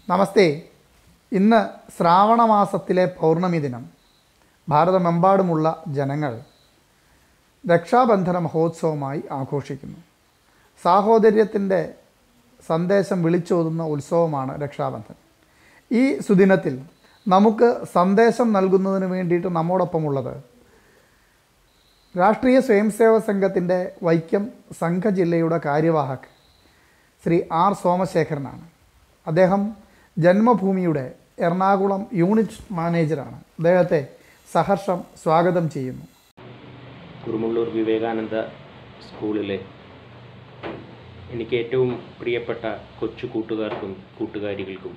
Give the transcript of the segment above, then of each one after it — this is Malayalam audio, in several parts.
നമസ്തേ ഇന്ന് ശ്രാവണ മാസത്തിലെ പൗർണമി ദിനം ഭാരതമെമ്പാടുമുള്ള ജനങ്ങൾ രക്ഷാബന്ധന മഹോത്സവമായി ആഘോഷിക്കുന്നു സാഹോദര്യത്തിൻ്റെ സന്ദേശം വിളിച്ചോതുന്ന ഉത്സവമാണ് രക്ഷാബന്ധൻ ഈ സുദിനത്തിൽ നമുക്ക് സന്ദേശം നൽകുന്നതിന് വേണ്ടിയിട്ട് നമ്മോടൊപ്പമുള്ളത് രാഷ്ട്രീയ സ്വയംസേവക സംഘത്തിൻ്റെ വൈക്കം സംഘ ജില്ലയുടെ കാര്യവാഹക് ശ്രീ ആർ സോമശേഖരനാണ് അദ്ദേഹം ജന്മഭൂമിയുടെ എറണാകുളം യൂണിറ്റ് മാനേജറാണ് അദ്ദേഹത്തെ സഹർഷം സ്വാഗതം ചെയ്യുന്നു കുറുമുള്ളൂർ വിവേകാനന്ദ സ്കൂളിലെ എനിക്ക് ഏറ്റവും പ്രിയപ്പെട്ട കൊച്ചു കൂട്ടുകാർക്കും കൂട്ടുകാരികൾക്കും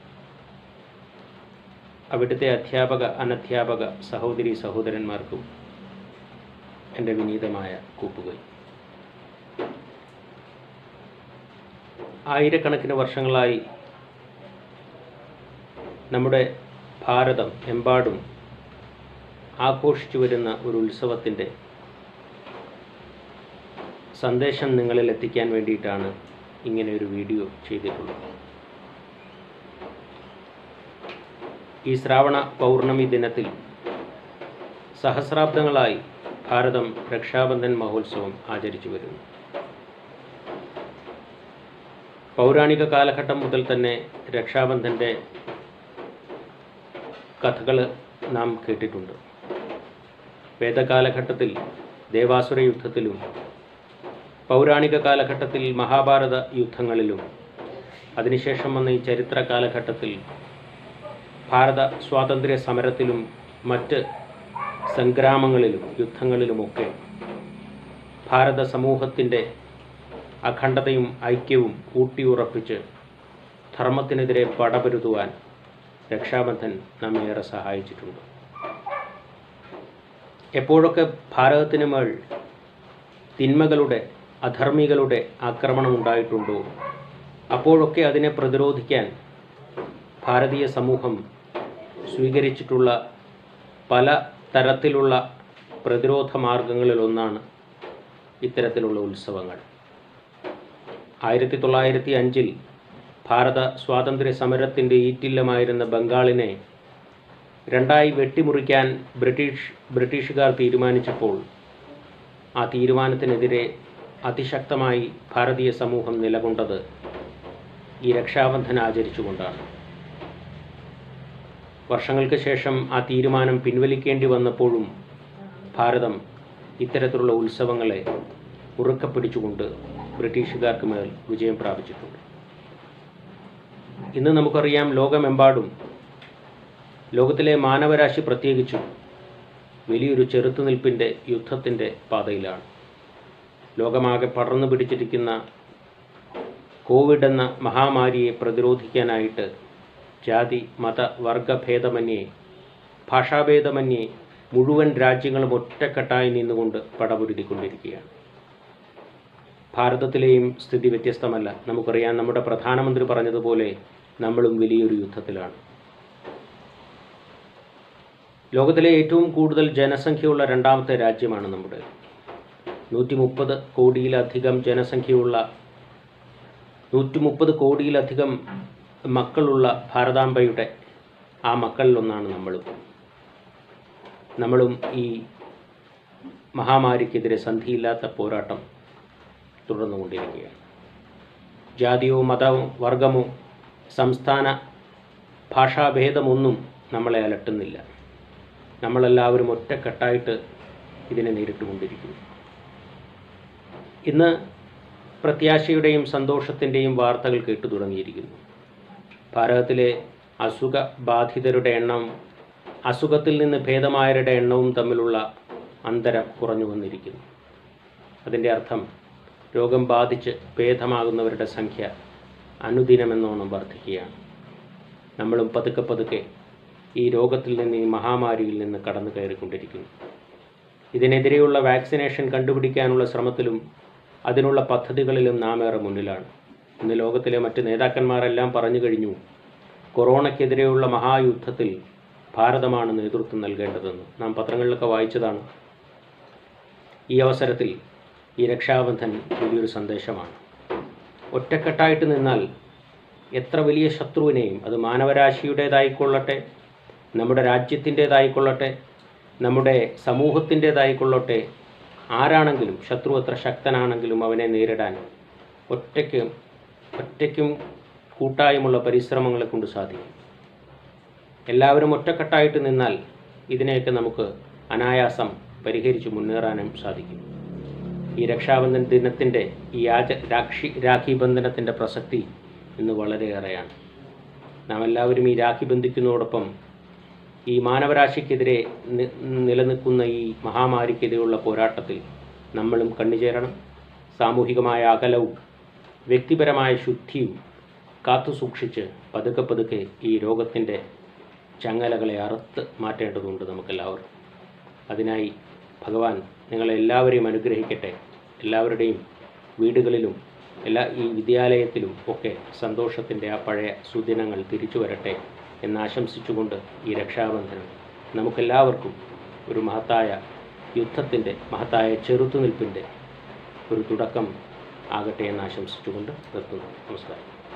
അവിടുത്തെ അധ്യാപക അനധ്യാപക സഹോദരി സഹോദരന്മാർക്കും എൻ്റെ വിനീതമായ കൂപ്പുകൈ ആയിരക്കണക്കിന് വർഷങ്ങളായി നമ്മുടെ ഭാരതം എമ്പാടും ആഘോഷിച്ചു വരുന്ന ഒരു ഉത്സവത്തിൻ്റെ സന്ദേശം നിങ്ങളിൽ എത്തിക്കാൻ വേണ്ടിയിട്ടാണ് ഇങ്ങനെ ഒരു വീഡിയോ ചെയ്തിട്ടുള്ളത് ഈ ശ്രാവണ പൗർണമി ദിനത്തിൽ സഹസ്രാബ്ദങ്ങളായി ഭാരതം രക്ഷാബന്ധൻ മഹോത്സവം ആചരിച്ചു വരുന്നു പൗരാണിക കാലഘട്ടം മുതൽ തന്നെ രക്ഷാബന്ധൻ്റെ കഥകൾ നാം കേട്ടിട്ടുണ്ട് വേദകാലഘട്ടത്തിൽ ദേവാസുര യുദ്ധത്തിലും പൗരാണിക കാലഘട്ടത്തിൽ മഹാഭാരത യുദ്ധങ്ങളിലും അതിനുശേഷം വന്ന ഈ ചരിത്ര കാലഘട്ടത്തിൽ ഭാരത സ്വാതന്ത്ര്യ സമരത്തിലും മറ്റ് സംഗ്രാമങ്ങളിലും യുദ്ധങ്ങളിലുമൊക്കെ ഭാരത സമൂഹത്തിൻ്റെ അഖണ്ഡതയും ഐക്യവും ഊട്ടിയുറപ്പിച്ച് ധർമ്മത്തിനെതിരെ പടപൊരുതുവാൻ രക്ഷാബന്ധൻ നമ്മെ ഏറെ സഹായിച്ചിട്ടുണ്ട് എപ്പോഴൊക്കെ ഭാരതത്തിന് മേൽ തിന്മകളുടെ അധർമ്മികളുടെ ആക്രമണം ഉണ്ടായിട്ടുണ്ടോ അപ്പോഴൊക്കെ അതിനെ പ്രതിരോധിക്കാൻ ഭാരതീയ സമൂഹം സ്വീകരിച്ചിട്ടുള്ള പല തരത്തിലുള്ള പ്രതിരോധ മാർഗങ്ങളിലൊന്നാണ് ഇത്തരത്തിലുള്ള ഉത്സവങ്ങൾ ആയിരത്തി തൊള്ളായിരത്തി അഞ്ചിൽ ഭാരത സ്വാതന്ത്ര്യ സമരത്തിൻ്റെ ഈറ്റില്ലമായിരുന്ന ബംഗാളിനെ രണ്ടായി വെട്ടിമുറിക്കാൻ ബ്രിട്ടീഷ് ബ്രിട്ടീഷുകാർ തീരുമാനിച്ചപ്പോൾ ആ തീരുമാനത്തിനെതിരെ അതിശക്തമായി ഭാരതീയ സമൂഹം നിലകൊണ്ടത് ഈ രക്ഷാബന്ധൻ ആചരിച്ചുകൊണ്ടാണ് വർഷങ്ങൾക്ക് ശേഷം ആ തീരുമാനം പിൻവലിക്കേണ്ടി വന്നപ്പോഴും ഭാരതം ഇത്തരത്തിലുള്ള ഉത്സവങ്ങളെ ഉറക്കെ പിടിച്ചുകൊണ്ട് ബ്രിട്ടീഷുകാർക്ക് മേൽ വിജയം പ്രാപിച്ചിട്ടുണ്ട് ഇന്ന് നമുക്കറിയാം ലോകമെമ്പാടും ലോകത്തിലെ മാനവരാശി പ്രത്യേകിച്ചും വലിയൊരു ചെറുത്തുനിൽപ്പിൻ്റെ യുദ്ധത്തിൻ്റെ പാതയിലാണ് ലോകമാകെ പടർന്നു പിടിച്ചിരിക്കുന്ന കോവിഡ് എന്ന മഹാമാരിയെ പ്രതിരോധിക്കാനായിട്ട് ജാതി മത വർഗഭേദമന്യേ ഭാഷാഭേദമന്യേ മുഴുവൻ രാജ്യങ്ങളും ഒറ്റക്കെട്ടായി നിന്നുകൊണ്ട് പടപൊരുതിക്കൊണ്ടിരിക്കുകയാണ് ഭാരതത്തിലെയും സ്ഥിതി വ്യത്യസ്തമല്ല നമുക്കറിയാം നമ്മുടെ പ്രധാനമന്ത്രി പറഞ്ഞതുപോലെ നമ്മളും വലിയൊരു യുദ്ധത്തിലാണ് ലോകത്തിലെ ഏറ്റവും കൂടുതൽ ജനസംഖ്യയുള്ള രണ്ടാമത്തെ രാജ്യമാണ് നമ്മുടെ നൂറ്റി മുപ്പത് കോടിയിലധികം ജനസംഖ്യയുള്ള നൂറ്റി മുപ്പത് കോടിയിലധികം മക്കളുള്ള ഭാരതാംബയുടെ ആ മക്കളിലൊന്നാണ് നമ്മളും നമ്മളും ഈ മഹാമാരിക്കെതിരെ സന്ധിയില്ലാത്ത പോരാട്ടം തുടർന്നുകൊണ്ടിരിക്കുകയാണ് ജാതിയോ മതമോ വർഗമോ സംസ്ഥാന ഭാഷാഭേദമൊന്നും നമ്മളെ അലട്ടുന്നില്ല നമ്മളെല്ലാവരും ഒറ്റക്കെട്ടായിട്ട് ഇതിനെ നേരിട്ടുകൊണ്ടിരിക്കുന്നു ഇന്ന് പ്രത്യാശയുടെയും സന്തോഷത്തിൻ്റെയും വാർത്തകൾ കേട്ടു തുടങ്ങിയിരിക്കുന്നു ഭാരതത്തിലെ അസുഖ ബാധിതരുടെ എണ്ണം അസുഖത്തിൽ നിന്ന് ഭേദമായവരുടെ എണ്ണവും തമ്മിലുള്ള അന്തരം കുറഞ്ഞു വന്നിരിക്കുന്നു അതിൻ്റെ അർത്ഥം രോഗം ബാധിച്ച് ഭേദമാകുന്നവരുടെ സംഖ്യ അനുദിനമെന്നോണം വർദ്ധിക്കുകയാണ് നമ്മളും പതുക്കെ പതുക്കെ ഈ രോഗത്തിൽ നിന്ന് ഈ മഹാമാരിയിൽ നിന്ന് കടന്നു കയറിക്കൊണ്ടിരിക്കുന്നു ഇതിനെതിരെയുള്ള വാക്സിനേഷൻ കണ്ടുപിടിക്കാനുള്ള ശ്രമത്തിലും അതിനുള്ള പദ്ധതികളിലും നാം ഏറെ മുന്നിലാണ് ഇന്ന് ലോകത്തിലെ മറ്റ് നേതാക്കന്മാരെല്ലാം പറഞ്ഞു കഴിഞ്ഞു കൊറോണയ്ക്കെതിരെയുള്ള മഹായുദ്ധത്തിൽ ഭാരതമാണ് നേതൃത്വം നൽകേണ്ടതെന്ന് നാം പത്രങ്ങളിലൊക്കെ വായിച്ചതാണ് ഈ അവസരത്തിൽ ഈ രക്ഷാബന്ധൻ വലിയൊരു സന്ദേശമാണ് ഒറ്റക്കെട്ടായിട്ട് നിന്നാൽ എത്ര വലിയ ശത്രുവിനെയും അത് മാനവരാശിയുടേതായിക്കൊള്ളട്ടെ നമ്മുടെ രാജ്യത്തിൻ്റേതായിക്കൊള്ളട്ടെ നമ്മുടെ സമൂഹത്തിൻ്റേതായിക്കൊള്ളട്ടെ ആരാണെങ്കിലും ശത്രു എത്ര ശക്തനാണെങ്കിലും അവനെ നേരിടാൻ ഒറ്റയ്ക്ക് ഒറ്റയ്ക്കും കൂട്ടായുമുള്ള പരിശ്രമങ്ങളെ കൊണ്ട് സാധിക്കും എല്ലാവരും ഒറ്റക്കെട്ടായിട്ട് നിന്നാൽ ഇതിനെയൊക്കെ നമുക്ക് അനായാസം പരിഹരിച്ച് മുന്നേറാനും സാധിക്കും ഈ രക്ഷാബന്ധൻ ദിനത്തിൻ്റെ ഈ ആച രാക്ഷി രാഖി ബന്ധനത്തിൻ്റെ പ്രസക്തി ഇന്ന് വളരെയേറെയാണ് നാം എല്ലാവരും ഈ രാഖി ബന്ധിക്കുന്നതോടൊപ്പം ഈ മാനവരാശിക്കെതിരെ നി- നിലനിൽക്കുന്ന ഈ മഹാമാരിക്കെതിരെയുള്ള പോരാട്ടത്തിൽ നമ്മളും കണ്ണുചേരണം സാമൂഹികമായ അകലവും വ്യക്തിപരമായ ശുദ്ധിയും കാത്തു സൂക്ഷിച്ച് പതുക്കെ പതുക്കെ ഈ രോഗത്തിൻ്റെ ചങ്ങലകളെ അറുത്ത് മാറ്റേണ്ടതുണ്ട് നമുക്കെല്ലാവർക്കും അതിനായി ഭഗവാൻ നിങ്ങളെല്ലാവരെയും അനുഗ്രഹിക്കട്ടെ എല്ലാവരുടെയും വീടുകളിലും എല്ലാ ഈ വിദ്യാലയത്തിലും ഒക്കെ സന്തോഷത്തിൻ്റെ ആ പഴയ സുദിനങ്ങൾ തിരിച്ചു വരട്ടെ എന്നാശംസിച്ചുകൊണ്ട് ഈ രക്ഷാബന്ധനം നമുക്കെല്ലാവർക്കും ഒരു മഹത്തായ യുദ്ധത്തിൻ്റെ മഹത്തായ ചെറുത്തുനിൽപ്പിൻ്റെ ഒരു തുടക്കം ആകട്ടെ എന്ന് ആശംസിച്ചുകൊണ്ട് നിർത്തുന്നു നമസ്കാരം